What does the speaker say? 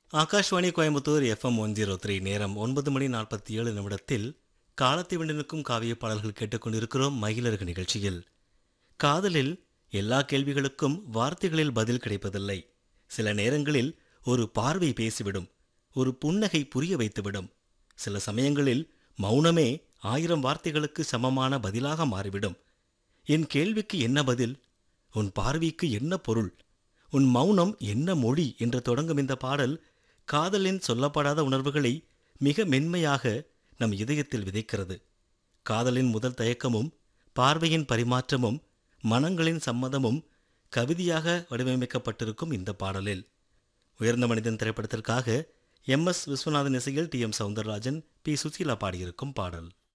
Akashvani Coimbatore FM one zero three நேரம் ஒன்பது மணி நாற்பத்தி ஏழு நிமிடத்தில் காலத்தை வென்றிருக்கும் காவிய பாடல்கள் கேட்டுக்கொண்டிருக்கிறோம் மகிழர்கள் நிகழ்ச்சியில் காதலில் எல்லா கேள்விகளுக்கும் வார்த்தைகளில் பதில் கிடைப்பதில்லை சில நேரங்களில் ஒரு பார்வை பேசிவிடும் ஒரு புன்னகை புரிய வைத்துவிடும் சில சமயங்களில் மௌனமே ஆயிரம் வார்த்தைகளுக்கு சமமான பதிலாக மாறிவிடும் என் கேள்விக்கு என்ன பதில் உன் பார்வைக்கு என்ன பொருள் உன் மௌனம் என்ன மொழி என்று தொடங்கும் இந்த பாடல் காதலின் சொல்லப்படாத உணர்வுகளை மிக மென்மையாக நம் இதயத்தில் விதைக்கிறது காதலின் முதல் தயக்கமும் பார்வையின் பரிமாற்றமும் மனங்களின் சம்மதமும் கவிதையாக வடிவமைக்கப்பட்டிருக்கும் இந்த பாடலில் உயர்ந்த மனிதன் திரைப்படத்திற்காக எம் எஸ் விஸ்வநாதன் இசையில் T M Soundararajan P Susheela பாடியிருக்கும் பாடல்